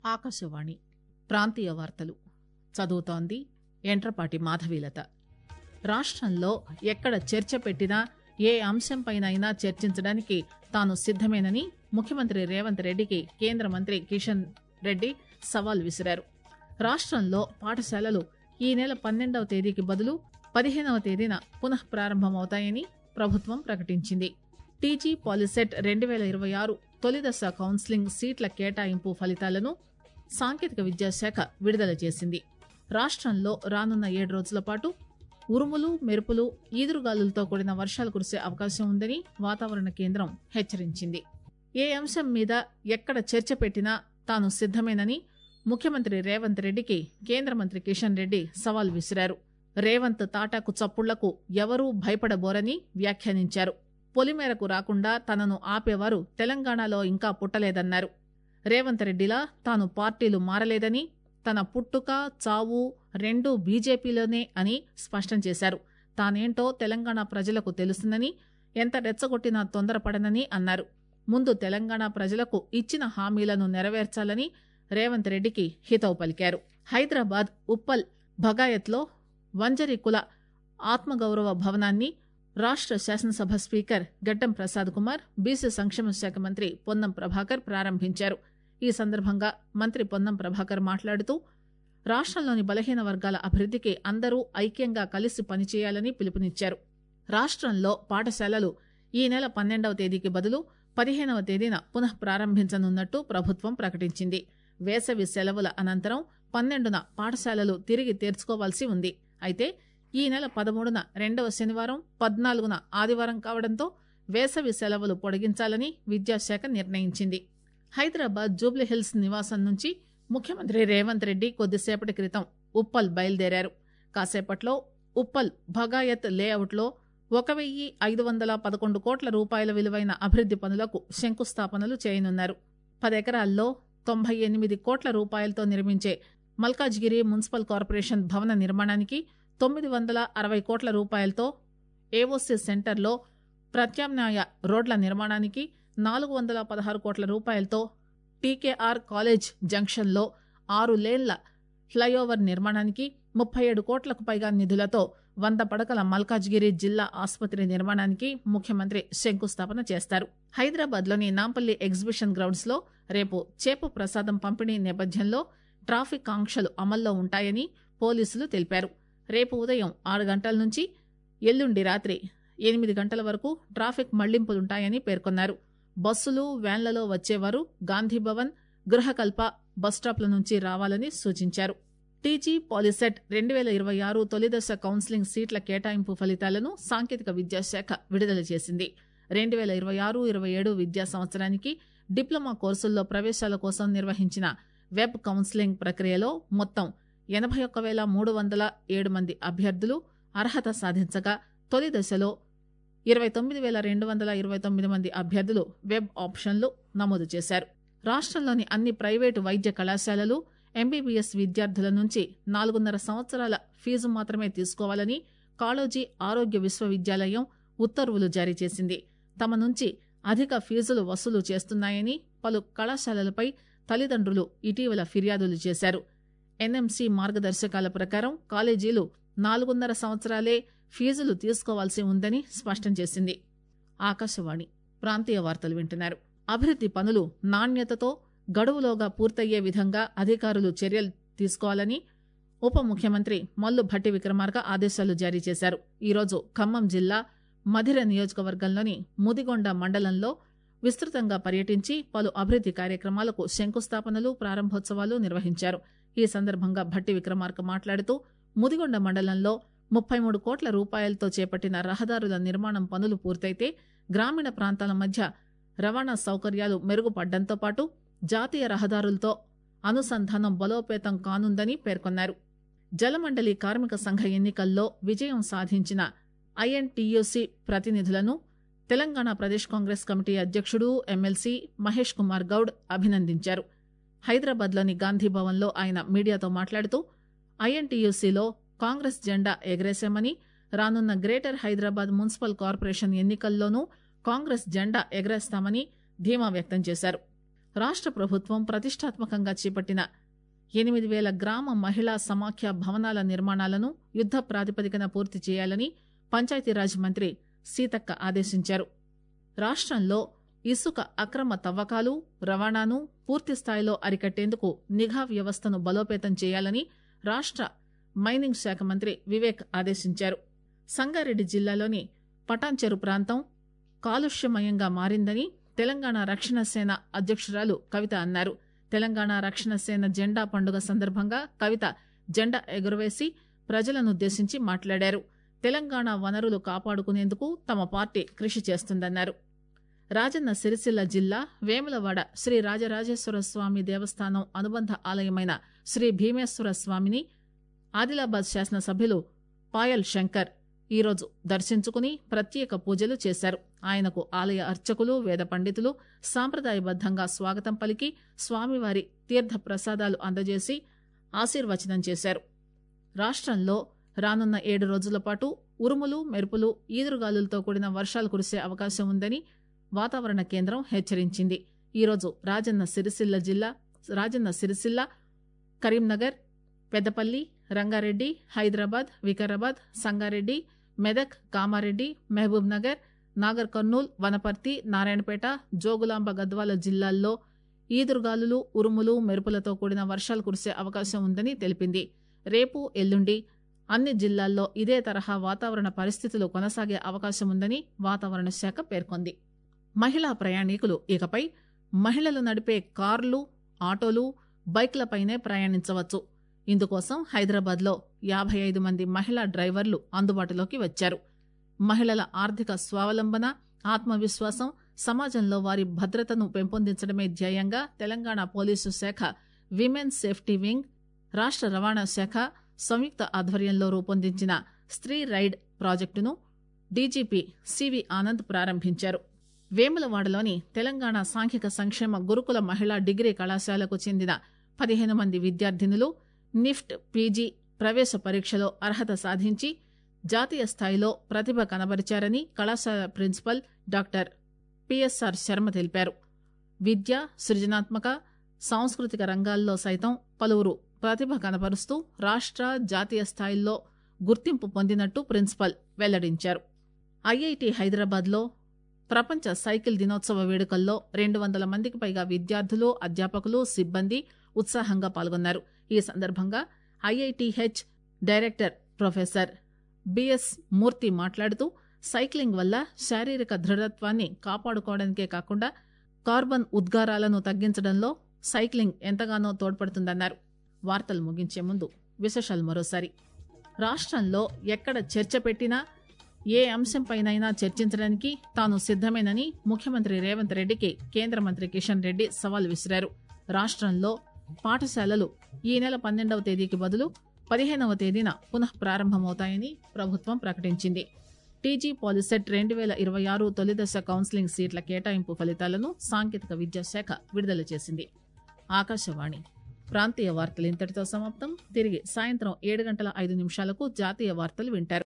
ఆకాశవాణి ప్రాంతీయ వార్తలు చదువుతోంది ఎంట్రపాటి మాధవీలత రాష్టంలో ఎక్కడ చర్చ పెట్టినా ఏ అంశంపైనైనా చర్చించడానికి తాను సిద్దమేనని ముఖ్యమంత్రి రేవంత్ రెడ్డికి కేంద్ర మంత్రి కిషన్ రెడ్డి సవాల్ విసిరారు రాష్టంలో పాఠశాలలు ఈ నెల పన్నెండవ తేదీకి బదులు పదిహేనవ తేదీన పునః ప్రారంభమవుతాయని ప్రభుత్వం ప్రకటించింది టీజీ పాలిసెట్ రెండు వేల ఇరవై ఆరు తొలిదశ కౌన్సిలింగ్ సీట్ల కేటాయింపు ఫలితాలను సాంకేతిక విద్యాశాఖ విడుదల చేసింది రాష్టంలో రానున్న ఏడు రోజుల పాటు ఉరుములు మెరుపులు ఈదురుగాలులతో కూడిన వర్షాలు కురిసే అవకాశం ఉందని వాతావరణ కేంద్రం హెచ్చరించింది ఏ అంశం మీద ఎక్కడ చర్చ పెట్టినా తాను సిద్దమేనని ముఖ్యమంత్రి రేవంత్ రెడ్డికి కేంద్ర మంత్రి కిషన్ రెడ్డి సవాల్ విసిరారు రేవంత్ తాటాకు చప్పుళ్లకు ఎవరూ భయపడబోరని వ్యాఖ్యానించారు పొలిమేరకు రాకుండా తనను ఆపేవారు తెలంగాణలో ఇంకా పుట్టలేదన్నారు రేవంత్ రెడ్డిలా తాను పార్టీలు మారలేదని తన పుట్టుక చావు రెండూ బీజేపీలోనే అని స్పష్టం చేశారు తానేంటో తెలంగాణ ప్రజలకు తెలుస్తుందని ఎంత రెచ్చగొట్టినా తొందరపడనని అన్నారు ముందు తెలంగాణ ప్రజలకు ఇచ్చిన హామీలను నెరవేర్చాలని రేవంత్ రెడ్డికి హితవు పలికారు హైదరాబాద్ ఉప్పల్ భగాయత్లో వంజరి కుల ఆత్మగౌరవ భవనాన్ని రాష్ట శాసనసభ స్పీకర్ గడ్డం ప్రసాద్ కుమార్ బీసీ సంక్షేమ శాఖ మంత్రి పొన్నం ప్రభాకర్ ప్రారంభించారు ఈ సందర్భంగా మంత్రి పొన్నం ప్రభాకర్ మాట్లాడుతూ రాష్టంలోని బలహీన వర్గాల అభివృద్దికి అందరూ ఐక్యంగా కలిసి పనిచేయాలని పిలుపునిచ్చారు రాష్టంలో పాఠశాలలు ఈ నెల పన్నెండవ తేదీకి బదులు పదిహేనవ తేదీన పునః ప్రారంభించనున్నట్టు ప్రభుత్వం ప్రకటించింది వేసవి సెలవుల అనంతరం పన్నెండున పాఠశాలలు తిరిగి తెరుచుకోవాల్సి ఉంది అయితే ఈ నెల పదమూడున రెండవ శనివారం పద్నాలుగున ఆదివారం కావడంతో వేసవి సెలవులు పొడిగించాలని విద్యాశాఖ నిర్ణయించింది హైదరాబాద్ జూబ్లీహిల్స్ నివాసం నుంచి ముఖ్యమంత్రి రేవంత్ రెడ్డి కొద్దిసేపటి క్రితం ఉప్పల్ బయలుదేరారు కాసేపట్లో ఉప్పల్ భగాయత్ లేఅవుట్లో ఒక వెయ్యి ఐదు వందల పదకొండు కోట్ల రూపాయల విలువైన అభివృద్ది పనులకు శంకుస్థాపనలు చేయనున్నారు పదెకరాల్లో తొంభై ఎనిమిది కోట్ల రూపాయలతో నిర్మించే మల్కాజ్గిరి మున్సిపల్ కార్పొరేషన్ భవన నిర్మాణానికి తొమ్మిది వందల అరవై కోట్ల రూపాయలతో ఏఓసీ సెంటర్లో ప్రత్యామ్నాయ రోడ్ల నిర్మాణానికి నాలుగు వందల పదహారు కోట్ల రూపాయలతో టీకేఆర్ కాలేజ్ జంక్షన్లో ఆరు లేన్ల ఫ్లైఓవర్ నిర్మాణానికి ముప్పై ఏడు కోట్లకు పైగా నిధులతో వంద పడకల మల్కాజ్గిరి జిల్లా ఆసుపత్రి నిర్మాణానికి ముఖ్యమంత్రి శంకుస్థాపన చేస్తారు హైదరాబాద్లోని నాంపల్లి ఎగ్జిబిషన్ గ్రౌండ్స్ లో రేపు చేపు ప్రసాదం పంపిణీ నేపథ్యంలో ట్రాఫిక్ ఆంక్షలు అమల్లో ఉంటాయని పోలీసులు తెలిపారు రేపు ఉదయం ఆరు గంటల నుంచి ఎల్లుండి రాత్రి ఎనిమిది గంటల వరకు ట్రాఫిక్ మళ్లింపులుంటాయని పేర్కొన్నారు బస్సులు వ్యాన్లలో వచ్చేవారు గాంధీభవన్ గృహకల్ప బస్టాప్ల నుంచి రావాలని సూచించారు టీజీ పాలిసెట్ రెండు వేల ఇరవై ఆరు తొలిదశ కౌన్సిలింగ్ సీట్ల కేటాయింపు ఫలితాలను సాంకేతిక విద్యాశాఖ విడుదల చేసింది రెండు వేల ఇరవై ఆరు ఇరవై ఏడు విద్యా సంవత్సరానికి డిప్లొమా కోర్సుల్లో ప్రవేశాల కోసం నిర్వహించిన వెబ్ కౌన్సిలింగ్ ప్రక్రియలో మొత్తం ఎనభై ఒక్క వేల మూడు వందల ఏడు మంది అభ్యర్థులు అర్హత సాధించగా తొలి దశలో ఇరవై తొమ్మిది వేల రెండు వందల ఇరవై తొమ్మిది మంది అభ్యర్థులు వెబ్ ఆప్షన్లు నమోదు చేశారు రాష్టంలోని అన్ని ప్రైవేటు వైద్య కళాశాలలు ఎంబీబీఎస్ విద్యార్థుల నుంచి నాలుగున్నర సంవత్సరాల ఫీజు మాత్రమే తీసుకోవాలని కాళోజీ ఆరోగ్య విశ్వవిద్యాలయం ఉత్తర్వులు జారీ చేసింది తమ నుంచి అధిక ఫీజులు వసూలు చేస్తున్నాయని పలు కళాశాలలపై తల్లిదండ్రులు ఇటీవల ఫిర్యాదులు చేశారు ఎన్ఎంసీ మార్గదర్శకాల ప్రకారం కాలేజీలు నాలుగున్నర సంవత్సరాలే ఫీజులు తీసుకోవాల్సి ఉందని స్పష్టం చేసింది ఆకాశవాణి ప్రాంతీయ వార్తలు వింటున్నారు అభివృద్ది పనులు నాణ్యతతో గడువులోగా పూర్తయ్యే విధంగా అధికారులు చర్యలు తీసుకోవాలని ఉప ముఖ్యమంత్రి మల్లు భట్టి విక్రమార్క ఆదేశాలు జారీ చేశారు ఈరోజు ఖమ్మం జిల్లా మధిర నియోజకవర్గంలోని ముదిగొండ మండలంలో విస్తృతంగా పర్యటించి పలు అభివృద్ది కార్యక్రమాలకు శంకుస్థాపనలు ప్రారంభోత్సవాలు నిర్వహించారు ఈ సందర్భంగా భట్టి విక్రమార్క మాట్లాడుతూ ముదిగొండ మండలంలో ముప్పై మూడు కోట్ల రూపాయలతో చేపట్టిన రహదారుల నిర్మాణం పనులు పూర్తయితే గ్రామీణ ప్రాంతాల మధ్య రవాణా సౌకర్యాలు మెరుగుపడ్డంతో పాటు జాతీయ రహదారులతో అనుసంధానం బలోపేతం కానుందని పేర్కొన్నారు జలమండలి కార్మిక సంఘ ఎన్నికల్లో విజయం సాధించిన ఐఎన్టీయూసీ ప్రతినిధులను తెలంగాణ ప్రదేశ్ కాంగ్రెస్ కమిటీ అధ్యక్షుడు ఎమ్మెల్సీ మహేష్ కుమార్ గౌడ్ అభినందించారు హైదరాబాద్లోని గాంధీభవన్లో ఆయన మీడియాతో మాట్లాడుతూ ఐఎన్టీయూసీలో కాంగ్రెస్ జెండా ఎగరేశామని రానున్న గ్రేటర్ హైదరాబాద్ మున్సిపల్ కార్పొరేషన్ ఎన్నికల్లోనూ కాంగ్రెస్ జెండా ఎగరేస్తామని ధీమా వ్యక్తం చేశారు రాష్ట ప్రభుత్వం ప్రతిష్టాత్మకంగా చేపట్టిన ఎనిమిది వేల గ్రామ మహిళా సమాఖ్య భవనాల నిర్మాణాలను యుద్ద ప్రాతిపదికన పూర్తి చేయాలని పంచాయతీరాజ్ మంత్రి సీతక్క ఆదేశించారు రాష్టంలో ఇసుక అక్రమ తవ్వకాలు రవాణాను పూర్తి స్థాయిలో అరికట్టేందుకు నిఘా వ్యవస్థను బలోపేతం చేయాలని రాష్ట మైనింగ్ శాఖ మంత్రి వివేక్ ఆదేశించారు సంగారెడ్డి జిల్లాలోని పటాన్చెరు ప్రాంతం కాలుష్యమయంగా మారిందని తెలంగాణ రక్షణ సేన అధ్యక్షురాలు కవిత అన్నారు తెలంగాణ రక్షణ సేన జెండా పండుగ సందర్భంగా కవిత జెండా ఎగురవేసి ప్రజలనుద్దేశించి మాట్లాడారు తెలంగాణ వనరులు కాపాడుకునేందుకు తమ పార్టీ కృషి చేస్తుందన్నారు రాజన్న సిరిసిల్ల జిల్లా వేములవాడ శ్రీ రాజరాజేశ్వర స్వామి దేవస్థానం అనుబంధ ఆలయమైన శ్రీ భీమేశ్వర స్వామిని ఆదిలాబాద్ శాసనసభ్యులు పాయల్ శంకర్ ఈరోజు దర్శించుకుని ప్రత్యేక పూజలు చేశారు ఆయనకు ఆలయ అర్చకులు వేద పండితులు సాంప్రదాయబద్దంగా స్వాగతం పలికి స్వామివారి తీర్థ ప్రసాదాలు అందజేసి ఆశీర్వచనం చేశారు రాష్టంలో రానున్న ఏడు రోజుల పాటు ఉరుములు మెరుపులు ఈదురుగాలులతో కూడిన వర్షాలు కురిసే అవకాశం ఉందని వాతావరణ కేంద్రం హెచ్చరించింది ఈరోజు రాజన్న సిరిసిల్ల జిల్లా రాజన్న సిరిసిల్ల కరీంనగర్ పెద్దపల్లి రంగారెడ్డి హైదరాబాద్ వికారాబాద్ సంగారెడ్డి మెదక్ కామారెడ్డి మహబూబ్ నగర్ నాగర్ కర్నూల్ వనపర్తి నారాయణపేట జోగులాంబ గద్వాల జిల్లాల్లో ఈదురుగాలులు ఉరుములు మెరుపులతో కూడిన వర్షాలు కురిసే అవకాశం ఉందని తెలిపింది రేపు ఎల్లుండి అన్ని జిల్లాల్లో ఇదే తరహా వాతావరణ పరిస్థితులు కొనసాగే అవకాశం ఉందని వాతావరణ శాఖ పేర్కొంది మహిళా ప్రయాణికులు ఇకపై మహిళలు నడిపే కార్లు ఆటోలు బైక్లపైనే ప్రయాణించవచ్చు ఇందుకోసం హైదరాబాద్లో యాభై ఐదు మంది మహిళా డ్రైవర్లు అందుబాటులోకి వచ్చారు మహిళల ఆర్థిక స్వావలంబన ఆత్మవిశ్వాసం సమాజంలో వారి భద్రతను పెంపొందించడమే ధ్యేయంగా తెలంగాణ పోలీసు శాఖ విమెన్ సేఫ్టీ వింగ్ రాష్ట రవాణా శాఖ సంయుక్త ఆధ్వర్యంలో రూపొందించిన స్త్రీ రైడ్ ప్రాజెక్టును డీజీపీ సివి ఆనంద్ ప్రారంభించారు వేములవాడలోని తెలంగాణ సాంఘిక సంక్షేమ గురుకుల మహిళా డిగ్రీ కళాశాలకు చెందిన పదిహేను మంది విద్యార్థినులు నిఫ్ట్ పీజీ ప్రవేశ పరీక్షలో అర్హత సాధించి జాతీయ స్థాయిలో ప్రతిభ కనబరిచారని కళాశాల ప్రిన్సిపల్ డాక్టర్ పిఎస్ఆర్ శర్మ తెలిపారు విద్య సృజనాత్మక సాంస్కృతిక రంగాల్లో సైతం పలువురు ప్రతిభ కనబరుస్తూ రాష్ట్ర జాతీయ స్థాయిల్లో గుర్తింపు పొందినట్టు ప్రిన్సిపల్ వెల్లడించారు ఐఐటి హైదరాబాద్లో ప్రపంచ సైకిల్ దినోత్సవ వేడుకల్లో రెండు వందల మందికి పైగా విద్యార్థులు అధ్యాపకులు సిబ్బంది ఉత్సాహంగా పాల్గొన్నారు ఈ సందర్భంగా IITH director professor BS Murthy మాట్లాడుతూ సైక్లింగ్ వల్ల శారీరక దృఢత్వాన్ని కాపాడుకోవడానికే కాకుండా కార్బన్ ఉద్గారాలను తగ్గించడంలో సైక్లింగ్ ఎంతగానో తోడ్పడుతుందన్నారు వార్తలు ముగించే ముందు విశేషాలు మరోసారి రాష్ట్రంలో ఎక్కడ చర్చ పెట్టినా ఏ అంశంపైనైనా చర్చించడానికి తాను సిద్దమేనని ముఖ్యమంత్రి రేవంత్ రెడ్డికి కేంద్ర మంత్రి కిషన్ రెడ్డి సవాల్ విసిరారు రాష్ట్రంలో పాఠశాలలు ఈ నెల పన్నెండవ తేదీకి బదులు పదిహేనవ తేదీన పునః ప్రారంభమవుతాయని ప్రభుత్వం ప్రకటించింది టీజీ పాలిసెట్ రెండు వేల ఇరవై ఆరు తొలిదశ కౌన్సిలింగ్ సీట్ల కేటాయింపు ఫలితాలను సాంకేతిక విద్యాశాఖ విడుదల చేసింది ఆకాశవాణి ప్రాంతీయ వార్తలు ఇంతటితో సమాప్తం తిరిగి సాయంత్రం ఏడు గంటల ఐదు నిమిషాలకు జాతీయ వార్తలు వింటారు